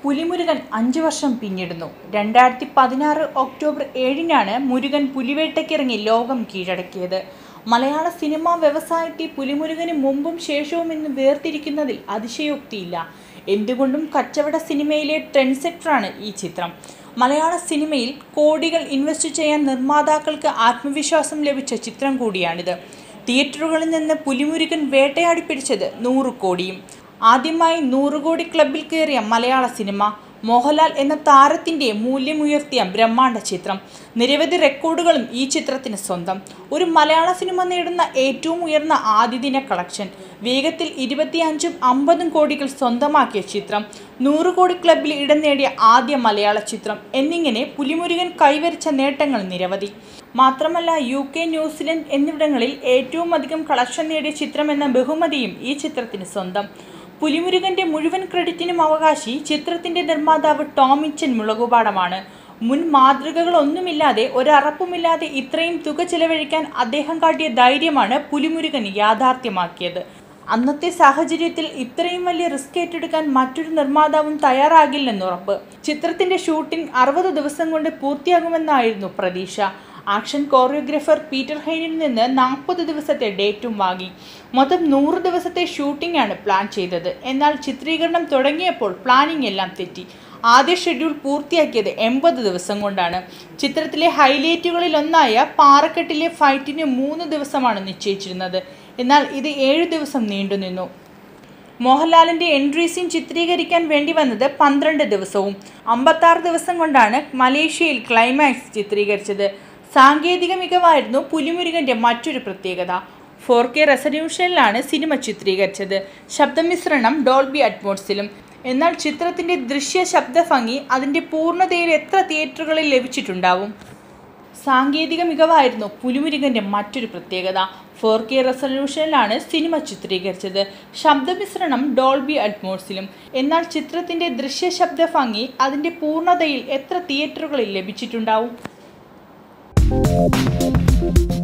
പുലിമുരുകൻ അഞ്ചു വർഷം പിന്നിടുന്നു രണ്ടായിരത്തി പതിനാറ് ഒക്ടോബർ ഏഴിനാണ് മുരുകൻ പുലിവേട്ടയ്ക്കിറങ്ങി ലോകം കീഴടക്കിയത് മലയാള സിനിമാ വ്യവസായത്തെ പുലിമുരുകന് മുമ്പും ശേഷവും എന്ന് വേർതിരിക്കുന്നതിൽ അതിശയോക്തിയില്ല എന്തുകൊണ്ടും കച്ചവട സിനിമയിലെ ട്രെൻഡ് സെക്ടറാണ് ഈ ചിത്രം മലയാള സിനിമയിൽ കോടികൾ ഇൻവെസ്റ്റ് ചെയ്യാൻ നിർമ്മാതാക്കൾക്ക് ആത്മവിശ്വാസം ലഭിച്ച ചിത്രം കൂടിയാണിത് തിയേറ്ററുകളിൽ നിന്ന് പുലിമുരുകൻ വേട്ടയാടി പിടിച്ചത് നൂറ് കോടിയും ആദ്യമായി നൂറ് കോടി ക്ലബിൽ കയറിയ മലയാള സിനിമ മോഹൻലാൽ എന്ന താരത്തിൻ്റെ മൂല്യമുയർത്തിയ ബ്രഹ്മാണ്ഡ ചിത്രം നിരവധി റെക്കോർഡുകളും ഈ ചിത്രത്തിന് സ്വന്തം ഒരു മലയാള സിനിമ നേടുന്ന ഏറ്റവും ഉയർന്ന ആദ്യദിന കളക്ഷൻ വേഗത്തിൽ ഇരുപത്തിയഞ്ചും അമ്പതും കോടികൾ സ്വന്തമാക്കിയ ചിത്രം നൂറ് കോടി ക്ലബിൽ ഇടം നേടിയ ആദ്യ മലയാള ചിത്രം എന്നിങ്ങനെ പുലിമുരുകൻ കൈവരിച്ച നേട്ടങ്ങൾ നിരവധി മാത്രമല്ല യു കെ ന്യൂസിലൻഡ് എന്നിവിടങ്ങളിൽ ഏറ്റവും അധികം കളക്ഷൻ നേടിയ ചിത്രമെന്ന ബഹുമതിയും ഈ ചിത്രത്തിന് സ്വന്തം പുലിമുരുകന്റെ മുഴുവൻ ക്രെഡിറ്റിനും അവകാശി ചിത്രത്തിന്റെ നിർമ്മാതാവ് ടോമിച്ചൻ മുളകുപാടമാണ് മുൻ മാതൃകകളൊന്നുമില്ലാതെ ഒരറപ്പുമില്ലാതെ ഇത്രയും തുക ചെലവഴിക്കാൻ അദ്ദേഹം കാട്ടിയ ധൈര്യമാണ് പുലിമുരുകൻ യാഥാർത്ഥ്യമാക്കിയത് അന്നത്തെ സാഹചര്യത്തിൽ ഇത്രയും വലിയ റിസ്ക് ഏറ്റെടുക്കാൻ മറ്റൊരു നിർമ്മാതാവും തയ്യാറാകില്ലെന്നുറപ്പ് ചിത്രത്തിന്റെ ഷൂട്ടിംഗ് അറുപത് ദിവസം കൊണ്ട് പൂർത്തിയാകുമെന്നായിരുന്നു പ്രതീക്ഷ ആക്ഷൻ കോറിയോഗ്രാഫർ പീറ്റർ ഹൈനിൽ നിന്ന് നാൽപ്പത് ദിവസത്തെ ഡേറ്റും വാങ്ങി മൊത്തം നൂറ് ദിവസത്തെ ഷൂട്ടിംഗ് ആണ് പ്ലാൻ ചെയ്തത് എന്നാൽ ചിത്രീകരണം തുടങ്ങിയപ്പോൾ പ്ലാനിംഗ് എല്ലാം തെറ്റി ആദ്യ ഷെഡ്യൂൾ പൂർത്തിയാക്കിയത് എൺപത് ദിവസം കൊണ്ടാണ് ചിത്രത്തിലെ ഹൈലൈറ്റുകളിൽ ഒന്നായ പാറക്കെട്ടിലെ ഫൈറ്റിന് മൂന്ന് ദിവസമാണ് നിശ്ചയിച്ചിരുന്നത് എന്നാൽ ഇത് ഏഴ് ദിവസം നീണ്ടുനിന്നു മോഹൻലാലിന്റെ എൻട്രി സീൻ ചിത്രീകരിക്കാൻ വേണ്ടി വന്നത് പന്ത്രണ്ട് ദിവസവും അമ്പത്താറ് ദിവസം കൊണ്ടാണ് മലേഷ്യയിൽ ക്ലൈമാക്സ് ചിത്രീകരിച്ചത് സാങ്കേതിക മികവായിരുന്നു പുലിമുരുകന്റെ മറ്റൊരു പ്രത്യേകത ഫോർ കെ റെസല്യൂഷനിലാണ് സിനിമ ചിത്രീകരിച്ചത് ശബ്ദമിശ്രണം ഡോൾബി അറ്റ്മോസിലും എന്നാൽ ചിത്രത്തിന്റെ ദൃശ്യ ശബ്ദ ഭംഗി അതിന്റെ പൂർണ്ണതയിൽ എത്ര തിയേറ്ററുകളിൽ ലഭിച്ചിട്ടുണ്ടാവും സാങ്കേതിക മികവായിരുന്നു പുലിമുരുകന്റെ മറ്റൊരു പ്രത്യേകത ഫോർ കെ റെസൊല്യൂഷനിലാണ് സിനിമ ചിത്രീകരിച്ചത് ശബ്ദമിശ്രണം ഡോൾബി അറ്റ്മോസിലും എന്നാൽ ചിത്രത്തിന്റെ ദൃശ്യ ശബ്ദ ഭംഗി അതിന്റെ പൂർണ്ണതയിൽ എത്ര തിയേറ്ററുകളിൽ ലഭിച്ചിട്ടുണ്ടാവും